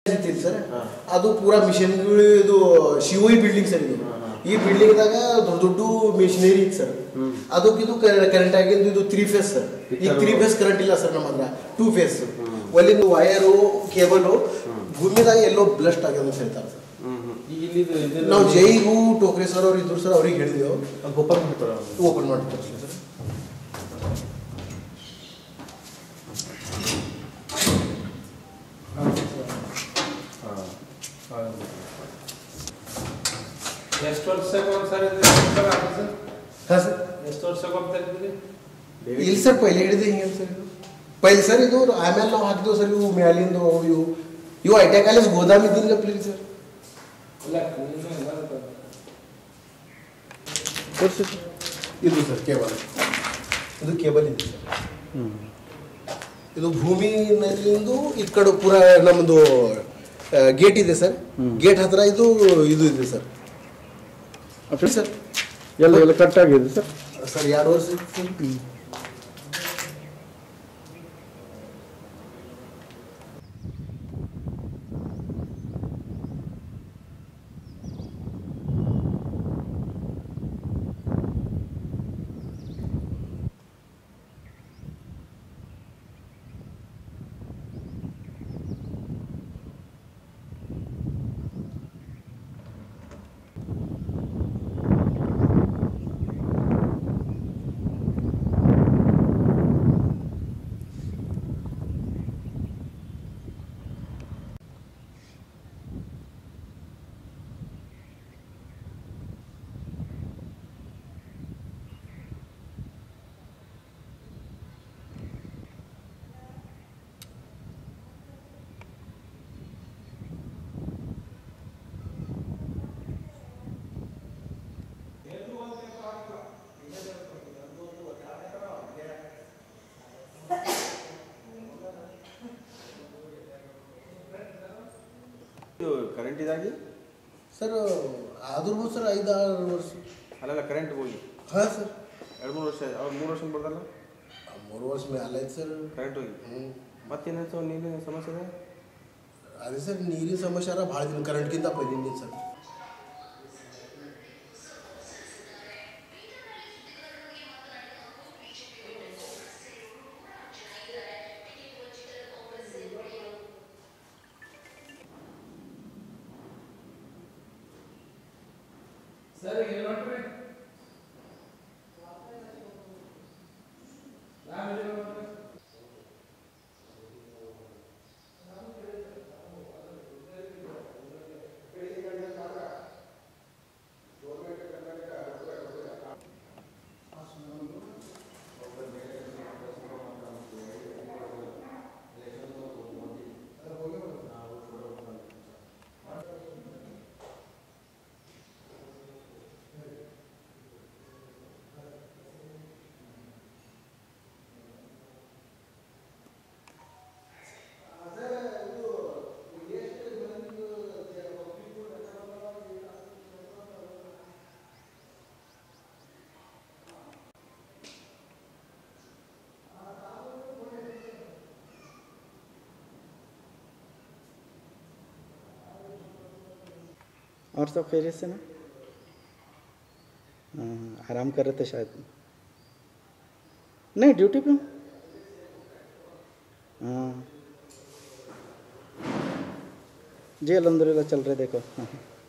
ಐತಿಲ್ಲ sir ಅದು ಪೂರಾ ಮಿಷನ್ಗಳು ಇದು ಶಿವೈ ಬಿಲ್ಡಿಂಗ್ ಸರ್ ಇದು ಈ ಬಿಲ್ಡಿಂಗ್ದಾಗ ದೊಡ್ಡ ದೊಡ್ಡ ಮಿಷನರಿ ಇತ್ತು ಸರ್ ಅದಕ್ಕೆ ಇದು ಕರೆಂಟ್ ಆಗಿದ್ದು ಇದು ತ್ರೀ ಫೇಸ್ ಸರ್ ಈಗ ತ್ರೀ ಫೇಸ್ ಕರೆಂಟ್ ಇಲ್ಲ ಸರ್ ನಮ್ಮ ಹತ್ರ ಟೂ ಫೇಸ್ ಒಲ್ಲಿಂದ ವಯರು ಕೇಬಲು ಭೂಮಿದಾಗ ಎಲ್ಲೋ ಬ್ಲಸ್ಟ್ ಆಗ್ಯದ ಅಂತ ಹೇಳ್ತಾರೆ ಸರ್ ಇಲ್ಲಿ ನಾವು ಜೈಗೂ ಟೋಕ್ರೆ ಸರ್ ಅವ್ರು ಇದ್ರು ಸರ್ ಅವ್ರಿಗೆ ಹೇಳಿದೆವು ಗೋಪಾಲ್ ಓಪನ್ ಮಾಡಿ ತೋರಿಸ್ಲಿ ಸರ್ ಎಷ್ಟು ವರ್ಷಕ್ಕೆ ಒಂದ್ಸರಿ ಸರ್ ಹಾಂ ಸರ್ ಎಷ್ಟು ವರ್ಷಕ್ಕೆ ಹೋಗ್ತಾ ಇದ್ದೀರಿ ಇಲ್ಲ ಸರ್ ಪೈಲೆ ಹಿಡಿದು ಹಿಂಗೆ ಸರ್ ಇದು ಪೈಲೆ ಸರ್ ಇದು ಆಮೇಲೆ ನಾವು ಹಾಕಿದೆವು ಸರ್ ಇವು ಮ್ಯಾಲಿಂದ ಅವು ಇವು ಇವು ಐ ಟಿ ಕಾಲೇಜ್ ಗೋದಾಮ್ ಇದ್ದಿನ ಗಪ್ಲಿ ಸರ್ ಇಲ್ಲ ನೀನು ಎಲ್ಲ ತೋರಿಸಿ ಇದು ಸರ್ ಕೇಬಲ್ ಇದು ಕೇಬಲ್ ಇದೆ ಸರ್ ಇದು ಭೂಮಿನಲ್ಲಿಂದು ಈ ಕಡೆ ಪೂರ ನಮ್ಮದು ಗೇಟ್ ಇದೆ ಸರ್ ಗೇಟ್ ಹತ್ರ ಇದು ಇದು ಇದೆ ಸರ್ ಸರ್ ಎಲ್ಲ ಎಲ್ಲ ಕಟ್ ಆಗಿದೆ ಸರ್ ಸರ್ ಎರಡು ವರ್ಷ ಇತ್ತು ಸರ್ ಕರೆಂಟ್ ಇದಾಗಿ ಸರ್ ಆದ್ರೂ ಸರ್ ಐದಾರು ವರ್ಷ ಅಲ್ಲೆಲ್ಲ ಕರೆಂಟ್ ಹೋಗಿ ಹಾಂ ಸರ್ ಎರಡು ಮೂರು ವರ್ಷ ಅವ್ರು ಮೂರು ವರ್ಷ ಬರ್ದಲ್ಲ ಮೂರು ವರ್ಷ ಮೇಲೆ ಆಯ್ತು ಸರ್ ಕರೆಂಟ್ ಹೋಗಿ ಹ್ಞೂ ಮತ್ತೇನಾಯ್ತು ನೀರಿನ ಸಮಸ್ಯೆ ಇದೆ ಅದೇ ಸರ್ ನೀರಿನ ಸಮಸ್ಯೆ ಅರ ಭಾಳ ದಿನ ಕರೆಂಟ್ಗಿಂತ ಪೈಲಿಂದ ಸರ್ ಸರ್ ಏನು ನೋಡ್ರಿ और सब खैरियत से ना हाँ, आराम कर रहे थे शायद नहीं ड्यूटी पे हूँ हाँ जी अलहमदिल्ला चल रहे देखो हाँ